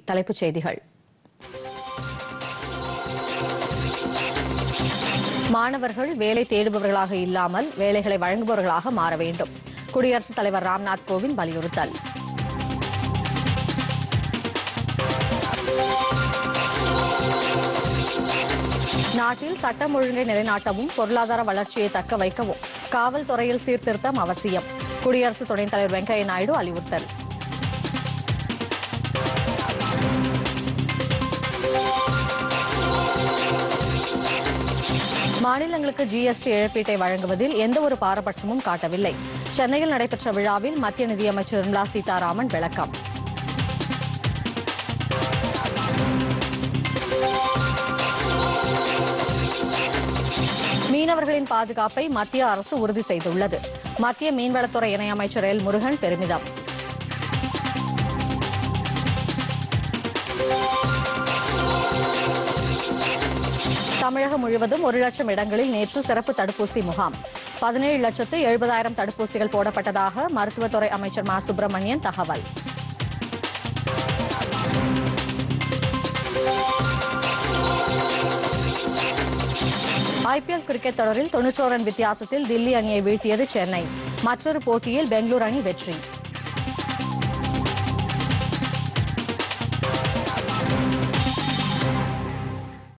தலைப்புச் செய்திகள் மாணவர்கள் வேலை தேடுபவர்களாக இல்லாமல் வேலைகளை வழங்குபவர்களாக மாற வேண்டும் குடியரசுத் தலைவர் ராம்நாத் கோவிந்த் வலியுறுத்தல் நாட்டில் சட்டம் ஒழுங்கை நிலைநாட்டவும் பொருளாதார வளர்ச்சியை தக்க வைக்கவும் காவல்துறையில் சீர்திருத்தம் அவசியம் குடியரசு துணைத் தலைவர் வெங்கையா நாயுடு அறிவுறுத்தல் மாநிலங்களுக்கு ஜிஎஸ்டி இழப்பீட்டை வழங்குவதில் எந்தவொரு பாரபட்சமும் காட்டவில்லை சென்னையில் நடைபெற்ற விழாவில் மத்திய நிதியமைச்சர் நிர்மலா சீதாராமன் விளக்கம் மீனவர்களின் பாதுகாப்பை மத்திய அரசு உறுதி செய்துள்ளது மத்திய மீன்வளத்துறை இணையமைச்சர் எல் முருகன் பெருமிதம் தமிழகம் முழுவதும் ஒரு லட்சம் இடங்களில் நேற்று சிறப்பு தடுப்பூசி முகாம் பதினேழு லட்சத்து எழுபதாயிரம் தடுப்பூசிகள் போடப்பட்டதாக மருத்துவத்துறை அமைச்சர் மா சுப்பிரமணியன் தகவல் ஐபிஎல் கிரிக்கெட் தொடரில் தொன்னூற்றோரு ரன் வித்தியாசத்தில் தில்லி அணியை வீழ்த்தியது சென்னை மற்றொரு போட்டியில் பெங்களூரு அணி வெற்றி